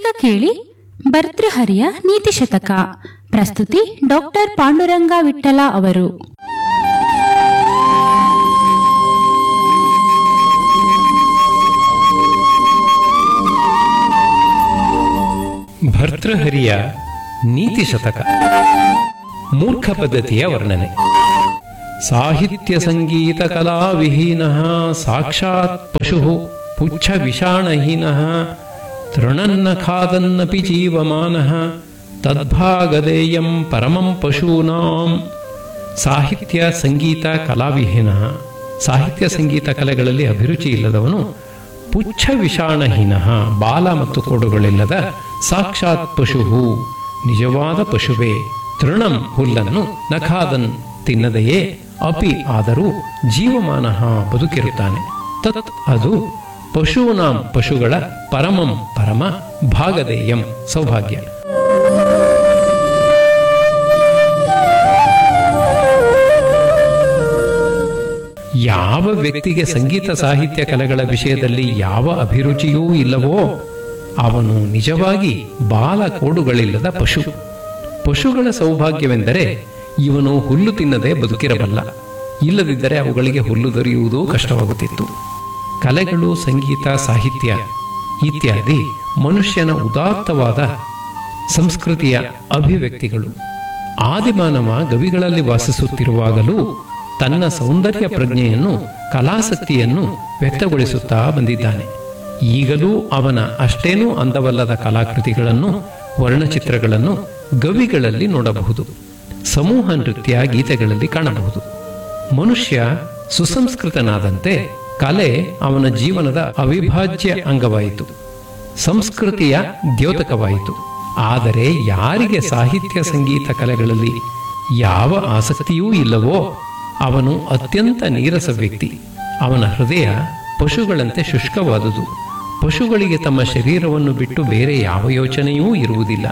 ಈಗ ಕೇಳಿ ಭರ್ತೃಹರಿಯ ನೀತಿ ಶತಕ ಪ್ರಸ್ತುತಿ ಡಾಕ್ಟರ್ ಪಾಂಡುರಂಗ ವಿಠಲ ಅವರು ಭರ್ತೃಹರಿಯ ನೀತಿ ಶತಕ ಮೂರ್ಖ ಪದ್ಧತಿಯ ವರ್ಣನೆ ಸಾಹಿತ್ಯ ಸಂಗೀತ ಕಲಾ ವಿಹೀನ ಸಾಕ್ಷಾತ್ ಪಶು ಪುಚ್ಛ ವಿಷಾಣಹೀನ ತೃಣನ್ನ ಖಾದನ್ನಪಿ ಜೀವಮಾನ ತದ್ಭಾಗದೇಯಂ ಪರಮಂ ಪಶೂನಾಂ ಸಾಹಿತ್ಯ ಸಂಗೀತ ಕಲಾವಿಹೀನ ಸಾಹಿತ್ಯ ಸಂಗೀತ ಕಲೆಗಳಲ್ಲಿ ಅಭಿರುಚಿ ಇಲ್ಲದವನು ಪುಚ್ಛ ವಿಷಾಣಹೀನ ಬಾಲ ಮತ್ತು ಕೊಡುಗಳಿಲ್ಲದ ಸಾಕ್ಷಾತ್ ಪಶು ನಿಜವಾದ ಪಶುವೇ ತೃಣಂ ಹುಲ್ಲನ್ನು ನಖಾದನ್ ತಿನ್ನದೆಯೇ ಅಪಿ ಆದರೂ ಜೀವಮಾನ ಬದುಕಿರುತ್ತಾನೆ ತತ್ ಅದು ಪಶೂನಾಂ ಪಶುಗಳ ಪರಮಂ ಪರಮ ಭಾಗದೇಯಂ ಸೌಭಾಗ್ಯ ಯಾವ ವ್ಯಕ್ತಿಗೆ ಸಂಗೀತ ಸಾಹಿತ್ಯ ಕಲೆಗಳ ವಿಷಯದಲ್ಲಿ ಯಾವ ಅಭಿರುಚಿಯೂ ಇಲ್ಲವೋ ಅವನು ನಿಜವಾಗಿ ಬಾಲ ಕೋಡುಗಳಿಲ್ಲದ ಪಶು ಪಶುಗಳ ಸೌಭಾಗ್ಯವೆಂದರೆ ಇವನು ಹುಲ್ಲು ತಿನ್ನದೆ ಬದುಕಿರಬಲ್ಲ ಇಲ್ಲದಿದ್ದರೆ ಅವುಗಳಿಗೆ ಹುಲ್ಲು ದೊರೆಯುವುದೂ ಕಷ್ಟವಾಗುತ್ತಿತ್ತು ಕಲೆಗಳು ಸಂಗೀತ ಸಾಹಿತ್ಯ ಇತ್ಯಾದಿ ಮನುಷ್ಯನ ಉದಾತ್ತವಾದ ಸಂಸ್ಕೃತಿಯ ಅಭಿವ್ಯಕ್ತಿಗಳು ಆದಿಮಾನವ ಗವಿಗಳಲ್ಲಿ ವಾಸಿಸುತ್ತಿರುವಾಗಲೂ ತನ್ನ ಸೌಂದರ್ಯ ಪ್ರಜ್ಞೆಯನ್ನು ಕಲಾಸಕ್ತಿಯನ್ನು ವ್ಯಕ್ತಗೊಳಿಸುತ್ತಾ ಬಂದಿದ್ದಾನೆ ಈಗಲೂ ಅವನ ಅಷ್ಟೇನೂ ಅಂದವಲ್ಲದ ಕಲಾಕೃತಿಗಳನ್ನು ವರ್ಣಚಿತ್ರಗಳನ್ನು ಗವಿಗಳಲ್ಲಿ ನೋಡಬಹುದು ಸಮೂಹ ನೃತ್ಯ ಗೀತೆಗಳಲ್ಲಿ ಕಾಣಬಹುದು ಮನುಷ್ಯ ಸುಸಂಸ್ಕೃತನಾದಂತೆ ಕಲೆ ಅವನ ಜೀವನದ ಅವಿಭಾಜ್ಯ ಅಂಗವಾಯಿತು ಸಂಸ್ಕೃತಿಯ ದ್ಯೋತಕವಾಯಿತು ಆದರೆ ಯಾರಿಗೆ ಸಾಹಿತ್ಯ ಸಂಗೀತ ಕಲೆಗಳಲ್ಲಿ ಯಾವ ಆಸಕ್ತಿಯೂ ಇಲ್ಲವೋ ಅವನು ಅತ್ಯಂತ ನೀರಸ ವ್ಯಕ್ತಿ ಅವನ ಹೃದಯ ಪಶುಗಳಂತೆ ಶುಷ್ಕವಾದುದು ಪಶುಗಳಿಗೆ ತಮ್ಮ ಶರೀರವನ್ನು ಬಿಟ್ಟು ಬೇರೆ ಯಾವ ಯೋಚನೆಯೂ ಇರುವುದಿಲ್ಲ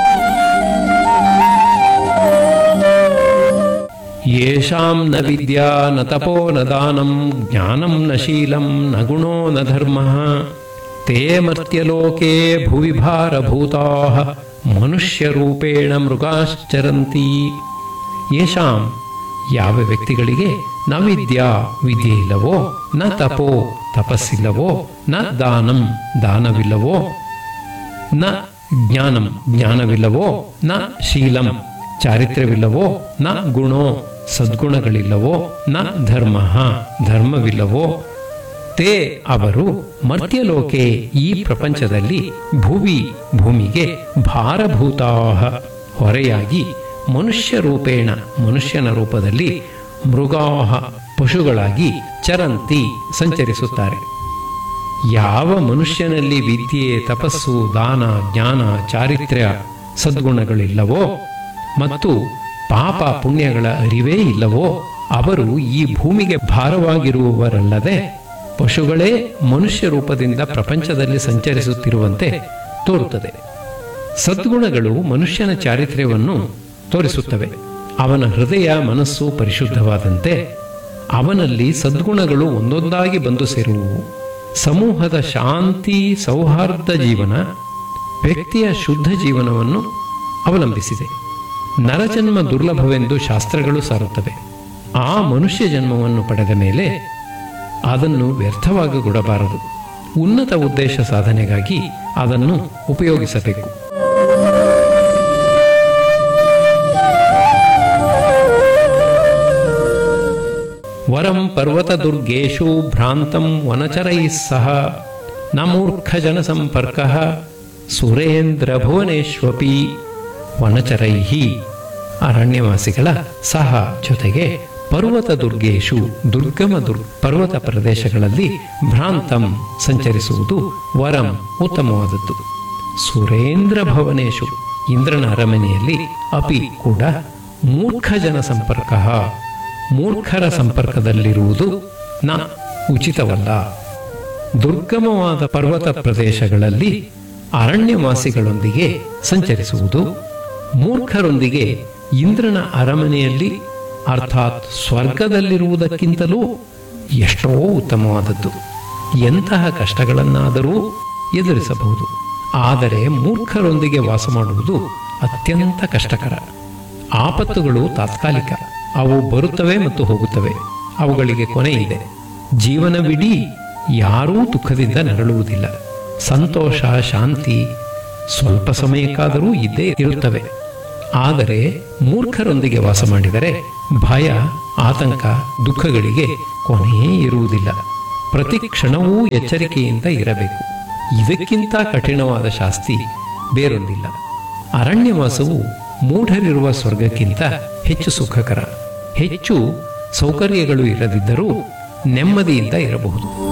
ಯೇಷಾಂ ನ ವಿದ್ಯಾ ನ ತಪೋ ನ ದಾನಂ ಜ್ಞಾನಂ ನ ಶೀಲಂ ನ ಗುಣೋ ನ ಧರ್ಮ ತೇ ಮರ್ತ್ಯಲೋಕೆ ಭುವಿ ಭಾರಭೂತಾ ಮನುಷ್ಯರೂಪೇಣ ಮೃಗಾಶ್ಚರಂತಿ ಯೇಷಾಂ ಯಾವ ವ್ಯಕ್ತಿಗಳಿಗೆ ನ ವಿದ್ಯಾ ವಿದ್ಯೆ ಇಲ್ಲವೋ ನ ತಪೋ ತಪಸ್ಸಿಲ್ಲವೋ ನ ದಾನಂ ದಾನವಿಲ್ಲವೋ ನ ಜ್ಞಾನಂ ಜ್ಞಾನವಿಲ್ಲವೋ ನ ಶೀಲಂ ಚಾರಿತ್ರ್ಯವಿಲ್ಲವೋ ನ ಗುಣೋ ಸದ್ಗುಣಗಳಿಲ್ಲವೋ ನ ಧರ್ಮ ಧರ್ಮವಿಲ್ಲವೋ ತೇ ಅವರು ಮರ್ತ್ಯಲೋಕೆ ಈ ಪ್ರಪಂಚದಲ್ಲಿ ಭುವಿ ಭೂಮಿಗೆ ಭಾರಭೂತಾ ಹೊರೆಯಾಗಿ ಮನುಷ್ಯ ರೂಪೇಣ ಮನುಷ್ಯನ ರೂಪದಲ್ಲಿ ಮೃಗಾಹ ಪಶುಗಳಾಗಿ ಚರಂತಿ ಸಂಚರಿಸುತ್ತಾರೆ ಯಾವ ಮನುಷ್ಯನಲ್ಲಿ ವಿದ್ಯೆ ತಪಸ್ಸು ದಾನ ಜ್ಞಾನ ಚಾರಿತ್ರ್ಯ ಸದ್ಗುಣಗಳಿಲ್ಲವೋ ಮತ್ತು ಪಾಪ ಪುಣ್ಯಗಳ ಅರಿವೇ ಇಲ್ಲವೋ ಅವರು ಈ ಭೂಮಿಗೆ ಭಾರವಾಗಿರುವವರಲ್ಲದೆ ಪಶುಗಳೇ ಮನುಷ್ಯ ರೂಪದಿಂದ ಪ್ರಪಂಚದಲ್ಲಿ ಸಂಚರಿಸುತ್ತಿರುವಂತೆ ತೋರುತ್ತದೆ ಸದ್ಗುಣಗಳು ಮನುಷ್ಯನ ಚಾರಿತ್ರ್ಯವನ್ನು ತೋರಿಸುತ್ತವೆ ಅವನ ಹೃದಯ ಮನಸ್ಸು ಪರಿಶುದ್ಧವಾದಂತೆ ಅವನಲ್ಲಿ ಸದ್ಗುಣಗಳು ಒಂದೊಂದಾಗಿ ಬಂದು ಸೇರುವುವು ಸಮೂಹದ ಶಾಂತಿ ಸೌಹಾರ್ದ ಜೀವನ ವ್ಯಕ್ತಿಯ ಶುದ್ಧ ಜೀವನವನ್ನು ಅವಲಂಬಿಸಿದೆ ನರಜನ್ಮ ದುರ್ಲಭವೆಂದು ಶಾಸ್ತ್ರಗಳು ಸಾರುತ್ತವೆ ಆ ಮನುಷ್ಯ ಜನ್ಮವನ್ನು ಪಡೆದ ಮೇಲೆ ಅದನ್ನು ವ್ಯರ್ಥವಾಗಿಕೊಡಬಾರದು ಉನ್ನತ ಉದ್ದೇಶ ಸಾಧನೆಗಾಗಿ ಅದನ್ನು ಉಪಯೋಗಿಸಬೇಕು ವರಂ ಪರ್ವತ ದುರ್ಗೇಶು ಭ್ರಾಂತಂ ವನಚರೈಃ ಸಹ ನ ಮೂರ್ಖ ಜನಸಂಪರ್ಕ ಸುರೇಂದ್ರ ಭುವನೇಶ್ವಪಿ ವನಚರೈಹಿ ಅರಣ್ಯವಾಸಿಗಳ ಸಹ ಜೊತೆಗೆ ಪರ್ವತ ದುರ್ಗೇಶು ದುರ್ಗಮ ದುರ್ ಪರ್ವತ ಪ್ರದೇಶಗಳಲ್ಲಿ ಭ್ರಾಂತಂ ಸಂಚರಿಸುವುದು ವರಂ ಉತ್ತಮವಾದದ್ದು ಸುರೇಂದ್ರ ಭವನೇಶು ಇಂದ್ರನ ಅರಮನೆಯಲ್ಲಿ ಅಪಿ ಕೂಡ ಮೂರ್ಖ ಜನ ಸಂಪರ್ಕ ಮೂರ್ಖರ ಸಂಪರ್ಕದಲ್ಲಿರುವುದು ನ ಉಚಿತವಲ್ಲ ದುರ್ಗಮವಾದ ಪರ್ವತ ಪ್ರದೇಶಗಳಲ್ಲಿ ಅರಣ್ಯವಾಸಿಗಳೊಂದಿಗೆ ಸಂಚರಿಸುವುದು ಮೂರ್ಖರೊಂದಿಗೆ ಇಂದ್ರನ ಅರಮನೆಯಲ್ಲಿ ಅರ್ಥಾತ್ ಸ್ವರ್ಗದಲ್ಲಿರುವುದಕ್ಕಿಂತಲೂ ಎಷ್ಟೋ ಉತ್ತಮವಾದದ್ದು ಎಂತಹ ಕಷ್ಟಗಳನ್ನಾದರೂ ಎದುರಿಸಬಹುದು ಆದರೆ ಮೂರ್ಖರೊಂದಿಗೆ ವಾಸ ಮಾಡುವುದು ಅತ್ಯಂತ ಕಷ್ಟಕರ ಆಪತ್ತುಗಳು ತಾತ್ಕಾಲಿಕ ಅವು ಬರುತ್ತವೆ ಮತ್ತು ಹೋಗುತ್ತವೆ ಅವುಗಳಿಗೆ ಕೊನೆ ಇದೆ ಜೀವನವಿಡೀ ಯಾರೂ ದುಃಖದಿಂದ ನರಳುವುದಿಲ್ಲ ಸಂತೋಷ ಶಾಂತಿ ಸ್ವಲ್ಪ ಸಮಯಕ್ಕಾದರೂ ಇದ್ದೇ ಇರುತ್ತವೆ ಆದರೆ ಮೂರ್ಖರೊಂದಿಗೆ ವಾಸ ಮಾಡಿದರೆ ಭಯ ಆತಂಕ ದುಃಖಗಳಿಗೆ ಕೊನೆಯೇ ಇರುವುದಿಲ್ಲ ಪ್ರತಿ ಕ್ಷಣವೂ ಎಚ್ಚರಿಕೆಯಿಂದ ಇರಬೇಕು ಇದಕ್ಕಿಂತ ಕಠಿಣವಾದ ಶಾಸ್ತಿ ಬೇರೊಂದಿಲ್ಲ ಅರಣ್ಯವಾಸವು ಮೂಢರಿರುವ ಸ್ವರ್ಗಕ್ಕಿಂತ ಹೆಚ್ಚು ಸುಖಕರ ಹೆಚ್ಚು ಸೌಕರ್ಯಗಳು ಇರದಿದ್ದರೂ ನೆಮ್ಮದಿಯಿಂದ ಇರಬಹುದು